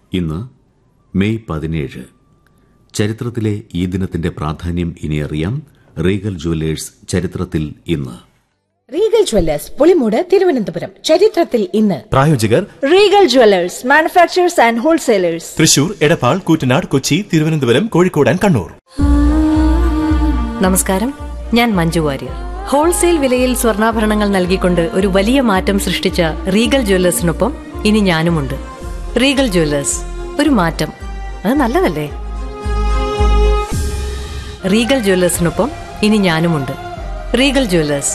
ഇന്ന് മെയ് പതിനേഴ് ചരിത്രത്തിലെ ഈ ദിനത്തിന്റെ പ്രാധാന്യം ഇനി അറിയാം റീഗൽ ജുവലേഴ്സ് ചരിത്രത്തിൽ ഇന്ന് റീഗൽ ജ്വല്ലേഴ്സ് പുളിമൂട് തിരുവനന്തപുരം ചരിത്രത്തിൽ ഇന്ന് പ്രായോജകർ Regal jewellers manufacturers and wholesalers Thrissur Edappal Koottanad Kochi Thiruvananthapuram Kozhikode and Kannur നമസ്കാരം ഞാൻ മഞ്ജു വാര്യർ ഹോൾസെയിൽ വിലയിൽ സ്വർണ്ണാഭരണങ്ങൾ നൽകിക്കൊണ്ട് ഒരു വലിയ മാറ്റം സൃഷ്ടിച്ച റീഗൽ ജ്വല്ലേഴ്സിനൊപ്പം ഇനി ഞാനുമുണ്ട് റീഗൽ ജ്വല്ലേഴ്സ് ഒരു മാറ്റം അത് നല്ലതല്ലേ റീഗൽ ജ്വല്ലേഴ്സിനൊപ്പം ഇനി ഞാനുമുണ്ട് റീഗൽ ജ്വല്ലേഴ്സ്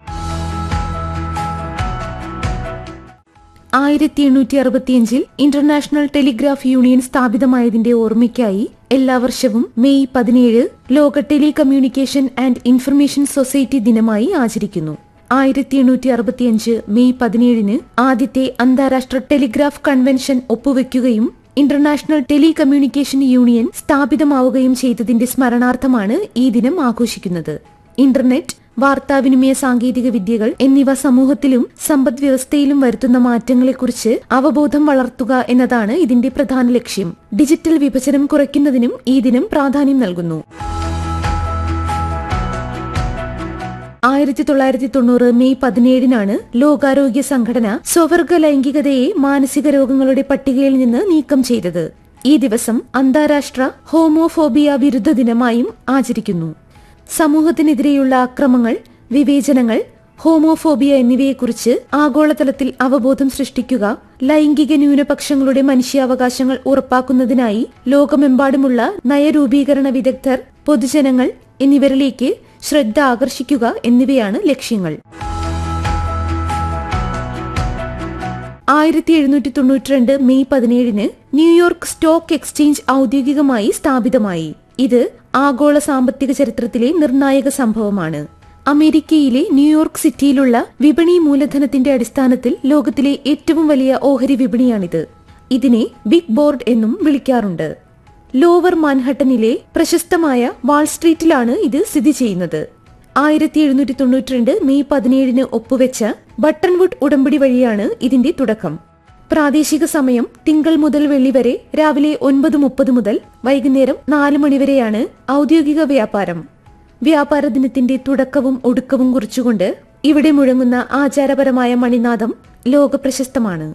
ആയിരത്തി എണ്ണൂറ്റി അറുപത്തിയഞ്ചിൽ ഇന്റർനാഷണൽ ടെലിഗ്രാഫ് യൂണിയൻ സ്ഥാപിതമായതിന്റെ ഓർമ്മയ്ക്കായി എല്ലാ വർഷവും മെയ് പതിനേഴ് ലോക ടെലികമ്മ്യൂണിക്കേഷൻ ആൻഡ് ഇൻഫർമേഷൻ സൊസൈറ്റി ദിനമായി ആചരിക്കുന്നു ആയിരത്തി എണ്ണൂറ്റി അറുപത്തിയഞ്ച് മെയ് പതിനേഴിന് ആദ്യത്തെ അന്താരാഷ്ട്ര ടെലിഗ്രാഫ് കൺവെൻഷൻ ഒപ്പുവെക്കുകയും ഇന്റർനാഷണൽ ടെലികമ്മ്യൂണിക്കേഷൻ യൂണിയൻ സ്ഥാപിതമാവുകയും ചെയ്തതിന്റെ സ്മരണാർത്ഥമാണ് ഈ ദിനം ആഘോഷിക്കുന്നത് ഇന്റർനെറ്റ് വാർത്താവിനിമയ സാങ്കേതിക വിദ്യകൾ എന്നിവ സമൂഹത്തിലും സമ്പദ് വ്യവസ്ഥയിലും വരുത്തുന്ന മാറ്റങ്ങളെക്കുറിച്ച് അവബോധം വളർത്തുക എന്നതാണ് ഇതിന്റെ പ്രധാന ലക്ഷ്യം ഡിജിറ്റൽ വിഭജനം കുറയ്ക്കുന്നതിനും ഈ ദിനം പ്രാധാന്യം നൽകുന്നു ആയിരത്തി തൊള്ളായിരത്തി തൊണ്ണൂറ് മെയ് പതിനേഴിനാണ് ലോകാരോഗ്യ സംഘടന സ്വവർഗ ലൈംഗികതയെ മാനസിക രോഗങ്ങളുടെ പട്ടികയിൽ നിന്ന് നീക്കം ചെയ്തത് ഈ ദിവസം അന്താരാഷ്ട്ര ഹോമോഫോബിയ വിരുദ്ധ ദിനമായും ആചരിക്കുന്നു സമൂഹത്തിനെതിരെയുള്ള അക്രമങ്ങൾ വിവേചനങ്ങൾ ഹോമോഫോബിയ എന്നിവയെക്കുറിച്ച് ആഗോളതലത്തിൽ അവബോധം സൃഷ്ടിക്കുക ലൈംഗിക ന്യൂനപക്ഷങ്ങളുടെ മനുഷ്യാവകാശങ്ങൾ ഉറപ്പാക്കുന്നതിനായി ലോകമെമ്പാടുമുള്ള നയരൂപീകരണ വിദഗ്ധർ പൊതുജനങ്ങൾ എന്നിവരിലേക്ക് ശ്രദ്ധ ആകർഷിക്കുക എന്നിവയാണ് ലക്ഷ്യങ്ങൾ ആയിരത്തി എഴുന്നൂറ്റി തൊണ്ണൂറ്റിരണ്ട് മെയ് പതിനേഴിന് ന്യൂയോർക്ക് സ്റ്റോക്ക് എക്സ്ചേഞ്ച് ഔദ്യോഗികമായി സ്ഥാപിതമായി ഇത് ആഗോള സാമ്പത്തിക ചരിത്രത്തിലെ നിർണായക സംഭവമാണ് അമേരിക്കയിലെ ന്യൂയോർക്ക് സിറ്റിയിലുള്ള വിപണി മൂലധനത്തിന്റെ അടിസ്ഥാനത്തിൽ ലോകത്തിലെ ഏറ്റവും വലിയ ഓഹരി വിപണിയാണിത് ഇതിനെ ബിഗ് ബോർഡ് എന്നും വിളിക്കാറുണ്ട് ലോവർ മാൻഹട്ടനിലെ പ്രശസ്തമായ വാൾ സ്ട്രീറ്റിലാണ് ഇത് സ്ഥിതി ചെയ്യുന്നത് ആയിരത്തി എഴുന്നൂറ്റി തൊണ്ണൂറ്റിരണ്ട് മെയ് പതിനേഴിന് ഒപ്പുവെച്ച ബട്ടൺവുഡ് ഉടമ്പടി വഴിയാണ് ഇതിന്റെ തുടക്കം പ്രാദേശിക സമയം തിങ്കൾ മുതൽ വെള്ളി വരെ രാവിലെ ഒൻപത് മുപ്പത് മുതൽ വൈകുന്നേരം നാല് മണിവരെയാണ് ഔദ്യോഗിക വ്യാപാരം വ്യാപാര ദിനത്തിന്റെ തുടക്കവും ഒടുക്കവും കുറിച്ചുകൊണ്ട് ഇവിടെ മുഴങ്ങുന്ന ആചാരപരമായ മണിനാദം ലോകപ്രശസ്തമാണ്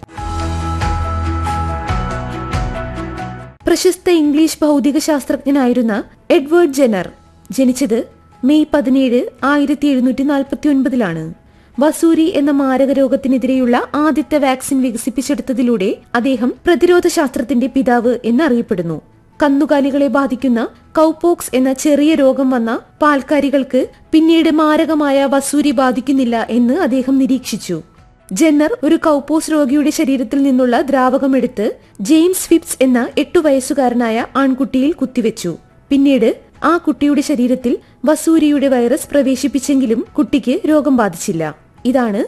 പ്രശസ്ത ഇംഗ്ലീഷ് ഭൗതിക ശാസ്ത്രജ്ഞനായിരുന്ന എഡ്വേർഡ് ജെനർ ജനിച്ചത് മെയ് പതിനേഴ് ആയിരത്തി എഴുന്നൂറ്റി നാൽപ്പത്തി ഒൻപതിലാണ് വസൂരി എന്ന മാരക രോഗത്തിനെതിരെയുള്ള ആദ്യത്തെ വാക്സിൻ വികസിപ്പിച്ചെടുത്തതിലൂടെ അദ്ദേഹം പ്രതിരോധ ശാസ്ത്രത്തിന്റെ പിതാവ് എന്നറിയപ്പെടുന്നു കന്നുകാലികളെ ബാധിക്കുന്ന കൗപോക്സ് എന്ന ചെറിയ രോഗം വന്ന പാൽക്കാരികൾക്ക് പിന്നീട് മാരകമായ വസൂരി ബാധിക്കുന്നില്ല എന്ന് അദ്ദേഹം നിരീക്ഷിച്ചു ജെന്നർ ഒരു കൗപ്പോസ് രോഗിയുടെ ശരീരത്തിൽ നിന്നുള്ള ദ്രാവകം എടുത്ത് ജെയിംസ് ഫിപ്സ് എന്ന എട്ടു വയസ്സുകാരനായ ആൺകുട്ടിയിൽ കുത്തിവെച്ചു പിന്നീട് ആ കുട്ടിയുടെ ശരീരത്തിൽ വസൂരിയുടെ വൈറസ് പ്രവേശിപ്പിച്ചെങ്കിലും കുട്ടിക്ക് രോഗം ബാധിച്ചില്ല ഇതാണ്